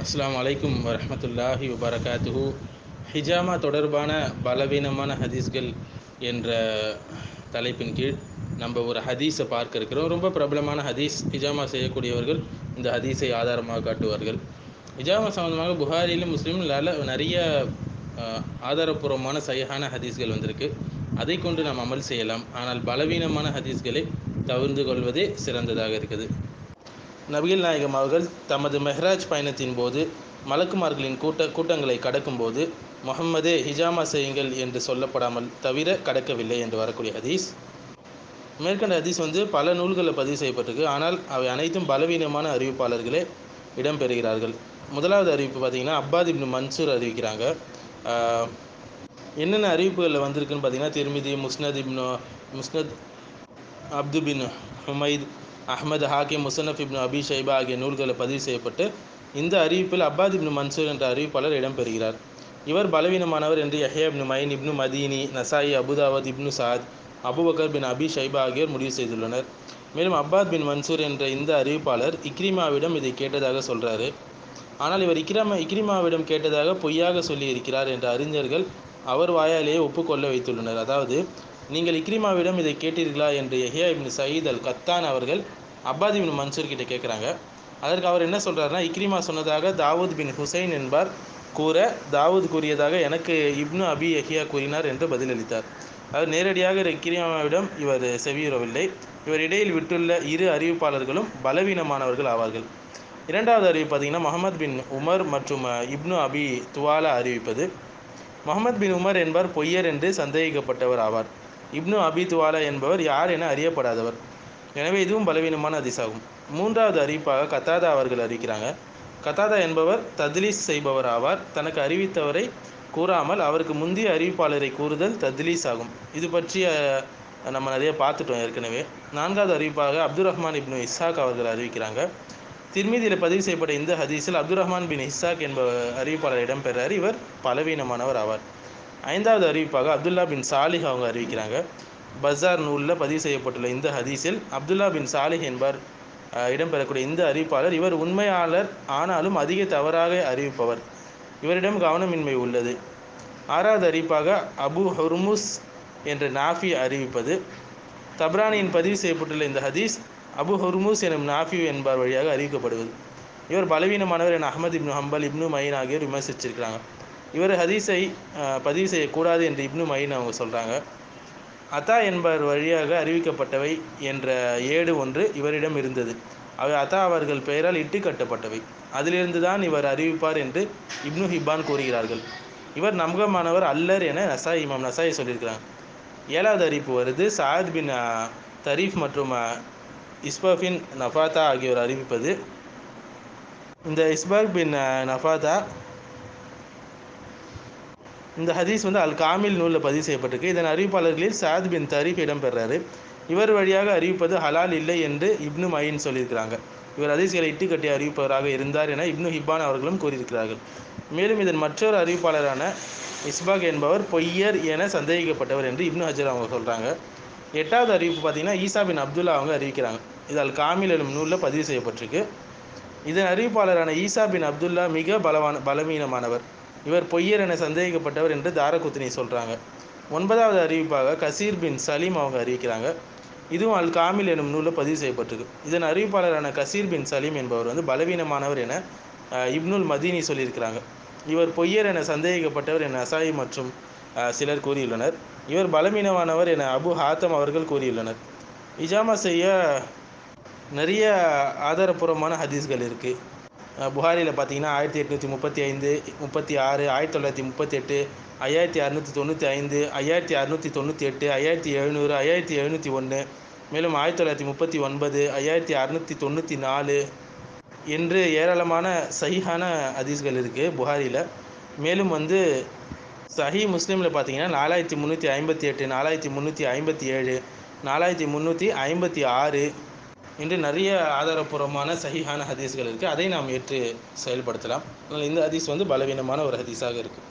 அஸ்ஸலாமு அலைக்கும் வரஹ்மத்துல்லாஹி வபரகாத்துஹு ஹிஜாமா தொடர்பான பலவீனமான ஹதீஸ்கள் என்ற தலைப்பின் கீழ் நம்ம ஒரு ஹதீஸை பார்க்க இருக்கிறோம் ரொம்ப பிரபலமான ஹதீஸ் ஹிஜாமா செய்யக்கூடியவர்கள் இந்த ஹதீஸை ஆதாரமாக காட்டுவார்கள் ஹிஜாமா சம்பந்தமாக புகாரிலும் முஸ்லீமும் நல்ல நிறைய அஹ், ஆதாரபூர்வமான சையான ஹதீஸ்கள் வந்திருக்கு அதை கொண்டு நாம் அமல் செய்யலாம் ஆனால் பலவீனமான ஹதீஸ்களை தவிர்ந்து கொள்வதே சிறந்ததாக இருக்குது நபிகள் நாயகம் அவர்கள் தமது மெஹ்ராஜ் பயணத்தின் போது மலக்குமார்களின் கூட்ட கூட்டங்களை கடக்கும்போது முஹம்மதே ஹிஜாமா செய்யுங்கள் என்று சொல்லப்படாமல் தவிர கடக்கவில்லை என்று வரக்கூடிய ஹதீஸ் மேற்கண்ட ஹதீஸ் வந்து பல நூல்களில் பதிவு செய்யப்பட்டிருக்கு ஆனால் அவை அனைத்தும் பலவீனமான அறிவிப்பாளர்களே இடம்பெறுகிறார்கள் முதலாவது அறிவிப்பு பார்த்தீங்கன்னா அப்பாத் இப்னு மன்சூர் அறிவிக்கிறாங்க ஆஹ், என்னென்ன அறிவிப்புகளில் வந்திருக்குன்னு பார்த்தீங்கன்னா திருமிதி முஸ்னத் இப்னு முஸ்னத் அப்து பின் ஹுமைத் அஹ்மது ஹாக்கிம் முசனஃப் இப்னு அபி ஷைபா ஆகிய நூல்களில் பதிவு செய்யப்பட்டு இந்த அறிவிப்பில் அப்பாத் இப்னு மன்சூர் என்ற அறிவிப்பாளர் இடம்பெறுகிறார் இவர் பலவீனமானவர் என்று Yahya ibn Main ibn Madini Nasai Abu Dawud ibn Saad Abu Bakr bin Abi Shaiba ஆகியோர் முடிவு செய்துள்ளனர் மேலும் அப்பாத் பின் மன்சூர் என்ற இந்த அறிவிப்பாளர் இக்ரிமாவிடம் இதை கேட்டதாக சொல்றாரு ஆனால் இவர் இக்ரிமா இக்ரிமாவிடம் கேட்டதாக பொய்யாக சொல்லி இருக்கிறார் என்ற அறிஞர்கள் அவர் வாயாலேயே ஒப்புக்கொள்ள வைத்துள்ளனர் அதாவது நீங்கள் இக்ரிமாவிடம் இதை கேட்டீர்களா என்று Yahya ibn Saeed al Qattan அவர்கள் அப்பாத் இப்னு மன்சூர் கிட்ட கேட்குறாங்க அதற்கு அவர் என்ன சொல்றாருன்னா இக்ரிமா சொன்னதாக தாவூத் பின் ஹுசைன் என்பார் கூற தாவூத் கூறியதாக எனக்கு இப்னு அபி யஹ்யா கூறினார் என்று பதிலளித்தார் அவர் நேரடியாக இக்ரிமாவிடம் இவர் செவியுறவில்லை இவர் இடையில் விட்டுள்ள இரு அறிவிப்பாளர்களும் பலவீனமானவர்கள் ஆவார்கள் இரண்டாவது அறிவிப்பு பார்த்தீங்கன்னா முகமது பின் உமர் மற்றும் அஹ், இப்னு அபி துவாலா அறிவிப்பது முகமது பின் உமர் என்பவர் பொய்யர் என்று சந்தேகிக்கப்பட்டவர் ஆவார் இப்னு அபி துவாலா என்பவர் யார் என அறியப்படாதவர் எனவே இதுவும் பலவீனமான அதிசாகும் மூன்றாவது அறிவிப்பாக கத்தாதா அவர்கள் அறிவிக்கிறாங்க கத்தாதா என்பவர் தத்லீஸ் செய்பவர் ஆவார் தனக்கு அறிவித்தவரை கூறாமல் அவருக்கு முந்தைய அறிவிப்பாளரை கூறுதல் தத்லீஸ் ஆகும் இது பற்றி அஹ், நம்ம நிறைய பார்த்துட்டோம் ஏற்கனவே நான்காவது அறிவிப்பாக அப்துல் ரஹ்மான் இப்னு இஸ்ஹாக் அவர்கள் அறிவிக்கிறாங்க திருமீதியில் பதிவு செய்யப்பட்ட இந்த ஹதீஸில் அப்துல் ரஹ்மான் பின் இஸ்ஸாக் என்ப அறிவிப்பாளர் இடம்பெறார் இவர் பலவீனமானவர் ஆவார் ஐந்தாவது அறிவிப்பாக அப்துல்லா பின் சாலிஹ் அவங்க அறிவிக்கிறாங்க பஸார் நூலில் பதிவு செய்யப்பட்டுள்ள இந்த ஹதீஸில் அப்துல்லா பின் சாலிஹ் என்பவர் அஹ், இடம்பெறக்கூடிய இந்த அறிவிப்பாளர் இவர் உண்மையாளர் ஆனாலும் அதிக தவறாக அறிவிப்பவர் இவரிடம் கவனமின்மை உள்ளது ஆறாவது அறிவிப்பாக அபு ஹுர்முஸ் என்ற நாஃபி அறிவிப்பது தப்ரானியின் பதிவு செய்யப்பட்டுள்ள இந்த ஹதீஸ் அபு ஹுர்முஸ் எனும் நாஃபி என்பவர் வழியாக அறிவிக்கப்படுவது இவர் பலவீனமானவர் என அஹ்மத் இப்னு ஹம்பல் இப்னு மைன் ஆகியோர் விமர்சிச்சிருக்கிறாங்க இவர் ஹதீஸை அஹ், பதிவு செய்யக்கூடாது என்று இப்னு மைன் அவங்க சொல்கிறாங்க அத்தா என்பவர் வழியாக அறிவிக்கப்பட்டவை என்ற ஏடு ஒன்று இவரிடம் இருந்தது அவை அத்தா அவர்கள் பெயரால் இட்டு கட்டப்பட்டவை அதிலிருந்து தான் இவர் அறிவிப்பார் என்று இப்னு ஹிப்பான் கூறுகிறார்கள் இவர் நம்பகமானவர் அல்லர் என நசாய் இமாம் நசாய் சொல்லியிருக்கிறாங்க ஏழாவது அறிவிப்பு வருது சாத் பின் அஹ், தரீஃப் மற்றும் அஹ், இஸ்பஃபின் நஃபாத்தா ஆகியோர் அறிவிப்பது இந்த இஸ்பர்க் பின் அஹ், நஃபாத்தா இந்த ஹதீஸ் வந்து அல் காமில் நூலில் பதிவு செய்யப்பட்டிருக்கு இதன் அறிவிப்பாளர்களில் சாத் பின் தரீஃப் இடம்பெறாரு இவர் வழியாக அறிவிப்பது ஹலால் இல்லை என்று இப்னு மைன் சொல்லியிருக்கிறாங்க இவர் ஹதீஸ்களை இட்டு கட்டி அறிவிப்பவராக இருந்தார் என இப்னு ஹிப்பான் அவர்களும் கூறியிருக்கிறார்கள் மேலும் இதன் மற்றொரு அறிவிப்பாளரான இஸ்பாக் என்பவர் பொய்யர் என சந்தேகிக்கப்பட்டவர் என்று இப்னு ஹஜர் அவங்க சொல்கிறாங்க எட்டாவது அறிவிப்பு பார்த்தீங்கன்னா ஈசா பின் அப்துல்லா அவங்க அறிவிக்கிறாங்க இது அல் காமில் எனும் நூலில் பதிவு செய்யப்பட்டிருக்கு இதன் அறிவிப்பாளரான ஈசா பின் அப்துல்லா மிக பலவான பலவீனமானவர் இவர் பொய்யர் என சந்தேகிக்கப்பட்டவர் என்று தாரகுத்தினி சொல்கிறாங்க ஒன்பதாவது அறிவிப்பாக கசீர் பின் சலீம் அவங்க அறிவிக்கிறாங்க இதுவும் அல் காமில் எனும் நூலில் பதிவு செய்யப்பட்டிருக்கு இதன் அறிவிப்பாளரான கசீர் பின் சலீம் என்பவர் வந்து பலவீனமானவர் என அஹ், இப்னுல் மதீனி சொல்லியிருக்கிறாங்க இவர் பொய்யர் என சந்தேகிக்கப்பட்டவர் என அசாயி மற்றும் அஹ், சிலர் கூறியுள்ளனர் இவர் பலவீனமானவர் என அபு ஹாத்தம் அவர்கள் கூறியுள்ளனர் இஜாமா செய்ய நிறைய ஆதாரபூர்வமான ஹதீஸ்கள் இருக்குது புகாரியில் பார்த்தீங்கன்னா ஆயிரத்தி எட்நூற்றி முப்பத்தி ஐந்து முப்பத்தி ஆறு ஆயிரத்தி தொள்ளாயிரத்தி முப்பத்தி எட்டு ஐயாயிரத்தி அறுநூற்றி தொண்ணூற்றி ஐந்து ஐயாயிரத்தி அறுநூற்றி தொண்ணூற்றி எட்டு ஐயாயிரத்தி எழுநூறு ஐயாயிரத்தி எழுநூற்றி ஒன்று மேலும் ஆயிரத்தி தொள்ளாயிரத்தி முப்பத்தி ஒன்பது ஐயாயிரத்தி அறுநூற்றி தொண்ணூற்றி நாலு என்று ஏராளமான சஹிஹான ஹதீஸ்கள் இருக்குது புகாரியில் மேலும் வந்து சஹி முஸ்லீமில் பார்த்தீங்கன்னா நாலாயிரத்தி முந்நூற்றி ஐம்பத்தி எட்டு நாலாயிரத்தி முந்நூற்றி ஐம்பத்தி ஏழு நாலாயிரத்தி முந்நூற்றி ஐம்பத்தி ஆறு என்று நிறைய ஆதாரபூர்வமான சஹிஹான ஹதீஸ்கள் இருக்குது அதை நாம் ஏற்று செயல்படுத்தலாம் அதனால் இந்த ஹதீஸ் வந்து பலவீனமான ஒரு ஹதீஸாக இருக்குது